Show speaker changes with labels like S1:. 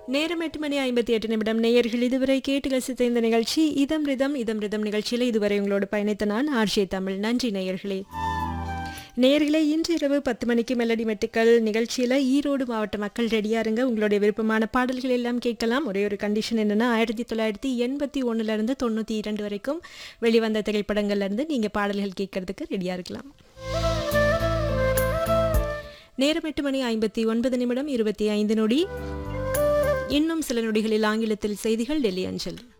S1: நேரம் எட்டு மணி ஐம்பத்தி எட்டு நிமிடம் நேயர்கள் இதுவரை கேட்டு ரசித்த இந்த நிகழ்ச்சி இதம் ரிதம் இதம் ரிதம் நிகழ்ச்சியில் இதுவரை உங்களோடு பயணித்த நான் ஆர்ஷே தமிழ் நன்றி நேயர்களே நேயர்களே இன்று இரவு பத்து மணிக்கு மெலடி மெட்டுக்கள் நிகழ்ச்சியில் ஈரோடு மாவட்ட மக்கள் ரெடியா இருங்க உங்களுடைய விருப்பமான பாடல்கள் எல்லாம் கேட்கலாம் ஒரே ஒரு கண்டிஷன் என்னன்னா ஆயிரத்தி தொள்ளாயிரத்தி எண்பத்தி ஒன்றுலேருந்து தொண்ணூற்றி இரண்டு வரைக்கும் வெளிவந்த திரைப்படங்கள்லேருந்து நீங்கள் பாடல்கள் கேட்கறதுக்கு ரெடியாக இருக்கலாம் நேரம் எட்டு மணி ஐம்பத்தி ஒன்பது நிமிடம் இருபத்தி ஐந்து நொடி இன்னும் சில நொடிகளில் ஆங்கிலத்தில் செய்திகள் டெல்லி அஞ்சல்